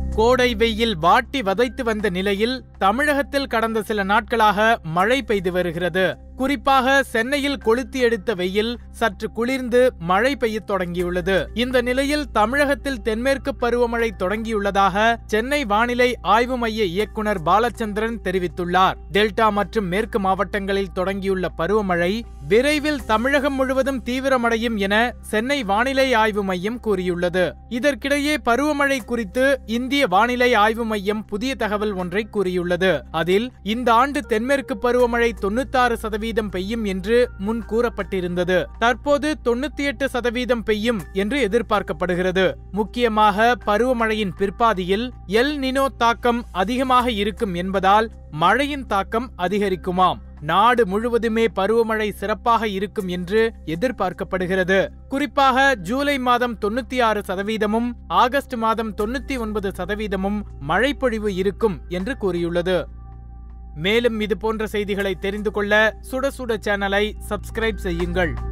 கோடை வெயில் வாட்டி வதைத்து வந்த நிலையில் தமிழகத்தில் கடந்த சில நாட்களாக மழை பெய்து வருகிறது குறிப்பாக சென்னையில் கொளுத்தி எடுத்த வெயில் சற்று குளிர்ந்து மழை பெய்யத் தொடங்கியுள்ளது இந்த நிலையில் தமிழகத்தில் தென்மேற்கு பருவமழை தொடங்கியுள்ளதாக சென்னை வானிலை ஆய்வு மைய இயக்குனர் பாலச்சந்திரன் தெரிவித்துள்ளார் டெல்டா மற்றும் மேற்கு மாவட்டங்களில் தொடங்கியுள்ள பருவமழை விரைவில் தமிழகம் முழுவதும் தீவிரமடையும் என சென்னை வானிலை ஆய்வு மையம் கூறியுள்ளது இதற்கிடையே பருவமழை குறித்து இந்திய வானிலை ஆய்வு மையம் புதிய தகவல் ஒன்றை கூறியுள்ளது அதில் இந்த ஆண்டு தென்மேற்கு பருவமழை தொண்ணூத்தாறு சதவீதம் பெய்யும் என்று முன் கூறப்பட்டிருந்தது தற்போது தொண்ணூத்தி எட்டு சதவீதம் பெய்யும் என்று எதிர்பார்க்கப்படுகிறது முக்கியமாக பருவமழையின் பிற்பாதியில் எல் நினோ தாக்கம் அதிகமாக இருக்கும் என்பதால் மழையின் தாக்கம் அதிகரிக்குமாம் நாடு முழுவதுமே பருவமழை சிறப்பாக இருக்கும் என்று எதிர்பார்க்கப்படுகிறது குறிப்பாக ஜூலை மாதம் தொண்ணூத்தி ஆறு சதவீதமும் ஆகஸ்ட் மாதம் தொண்ணூத்தி ஒன்பது சதவீதமும் மழைப்பொழிவு இருக்கும் என்று கூறியுள்ளது மேலும் இது போன்ற செய்திகளை தெரிந்து கொள்ள சுட சுட சேனலை சப்ஸ்கிரைப் செய்யுங்கள்